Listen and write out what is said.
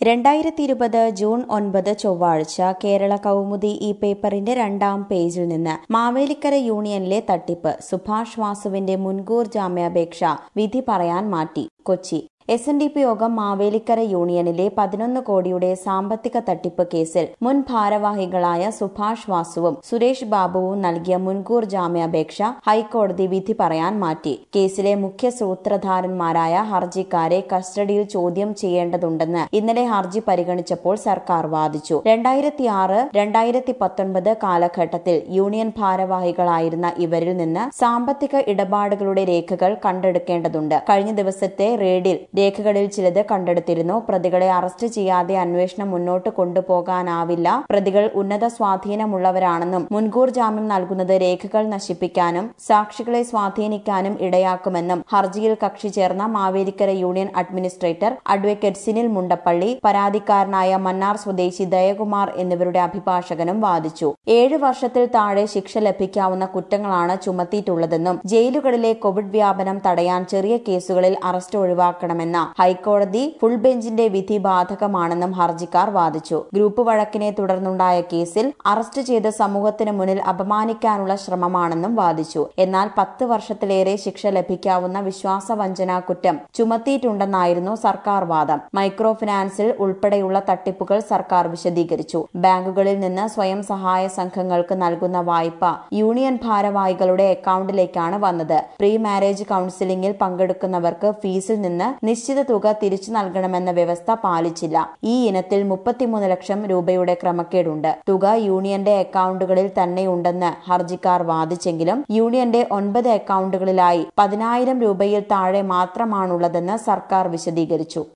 രണ്ടായിരത്തി ഇരുപത് ജൂൺ ഒൻപത് ചൊവ്വാഴ്ച കേരള കൗമുദി ഈ പേപ്പറിന്റെ രണ്ടാം പേജിൽ നിന്ന് മാവേലിക്കര യൂണിയനിലെ തട്ടിപ്പ് സുഭാഷ് വാസുവിന്റെ മുൻകൂർ ജാമ്യാപേക്ഷ വിധി പറയാൻ മാറ്റി Kochi S N D P Yogam Mavelikkara യൂണിയനിലെ പതിനൊന്ന് കോടിയുടെ സാമ്പത്തിക തട്ടിപ്പ് കേസിൽ മുൻ ഭാരവാഹികളായ സുഭാഷ് വാസുവും സുരേഷ് ബാബുവും നൽകിയ മുൻകൂർ ജാമ്യാപേക്ഷ ഹൈക്കോടതി വിധി പറയാൻ മാറ്റി കേസിലെ മുഖ്യ സൂത്രധാരന്മാരായ ഹർജിക്കാരെ കസ്റ്റഡിയിൽ ചോദ്യം ചെയ്യേണ്ടതുണ്ടെന്ന് ഇന്നലെ ഹർജി പരിഗണിച്ചപ്പോൾ സർക്കാർ വാദിച്ചു രണ്ടായിരത്തി ആറ് രണ്ടായിരത്തി പത്തൊൻപത് കാലഘട്ടത്തിൽ യൂണിയൻ ഭാരവാഹികളായിരുന്ന ഇവരിൽ നിന്ന് സാമ്പത്തിക ഇടപാടുകളുടെ രേഖകൾ കണ്ടെടുക്കേണ്ടതുണ്ട് കഴിഞ്ഞ ദിവസത്തെ റെയ്ഡിൽ രേഖകളിൽ ചിലത് കണ്ടെടുത്തിരുന്നു പ്രതികളെ അറസ്റ്റ് ചെയ്യാതെ അന്വേഷണം മുന്നോട്ട് കൊണ്ടുപോകാനാവില്ല പ്രതികൾ ഉന്നത സ്വാധീനമുള്ളവരാണെന്നും മുൻകൂർ ജാമ്യം നൽകുന്നത് രേഖകൾ നശിപ്പിക്കാനും സാക്ഷികളെ സ്വാധീനിക്കാനും ഇടയാക്കുമെന്നും ഹർജിയിൽ കക്ഷി ചേർന്ന Mavelikkara union administrator advocate Sinil Mundappally പരാതിക്കാരനായ മന്നാർ സ്വദേശി ദയകുമാർ എന്നിവരുടെ അഭിഭാഷകനും വാദിച്ചു ഏഴ് വർഷത്തിൽ താഴെ ശിക്ഷ ലഭിക്കാവുന്ന കുറ്റങ്ങളാണ് ചുമത്തിയിട്ടുള്ളതെന്നും ജയിലുകളിലെ കോവിഡ് വ്യാപനം തടയാൻ ചെറിയ കേസുകളിൽ അറസ്റ്റ് ഒഴിവാക്കണമെന്ന ഹൈക്കോടതി ഫുൾ ബെഞ്ചിന്റെ വിധി ബാധകമാണെന്നും ഹർജിക്കാർ വാദിച്ചു ഗ്രൂപ്പ് വഴക്കിനെ തുടർന്നുണ്ടായ കേസിൽ അറസ്റ്റ് ചെയ്ത് സമൂഹത്തിന് മുന്നിൽ അപമാനിക്കാനുള്ള ശ്രമമാണെന്നും വാദിച്ചു എന്നാൽ പത്ത് വർഷത്തിലേറെ ശിക്ഷ ലഭിക്കാവുന്ന വിശ്വാസവഞ്ചന കുറ്റം ചുമത്തിയിട്ടുണ്ടെന്നായിരുന്നു സർക്കാർ വാദം മൈക്രോ ഫിനാൻസിൽ ഉൾപ്പെടെയുള്ള തട്ടിപ്പുകൾ സർക്കാർ വിശദീകരിച്ചു ബാങ്കുകളിൽ നിന്ന് സ്വയം സഹായ സംഘങ്ങൾക്ക് നൽകുന്ന വായ്പ യൂണിയൻ ഭാരവാഹികളുടെ അക്കൌണ്ടിലേക്കാണ് വന്നത് പ്രീ മാരേജ് കൌൺസിലിംഗിൽ പങ്കെടുക്കുന്നവർക്ക് ഫീസിൽ നിന്ന് നിശ്ചിത തുക തിരിച്ചു നൽകണമെന്ന വ്യവസ്ഥ പാലിച്ചില്ല ഈ ഇനത്തിൽ മുപ്പത്തിമൂന്ന് ലക്ഷം രൂപയുടെ ക്രമക്കേടുണ്ട് തുക യൂണിയന്റെ അക്കൌണ്ടുകളിൽ തന്നെയുണ്ടെന്ന് ഹർജിക്കാർ വാദിച്ചെങ്കിലും യൂണിയന്റെ ഒൻപത് അക്കൌണ്ടുകളിലായി പതിനായിരം രൂപയിൽ താഴെ മാത്രമാണുള്ളതെന്ന് സർക്കാർ വിശദീകരിച്ചു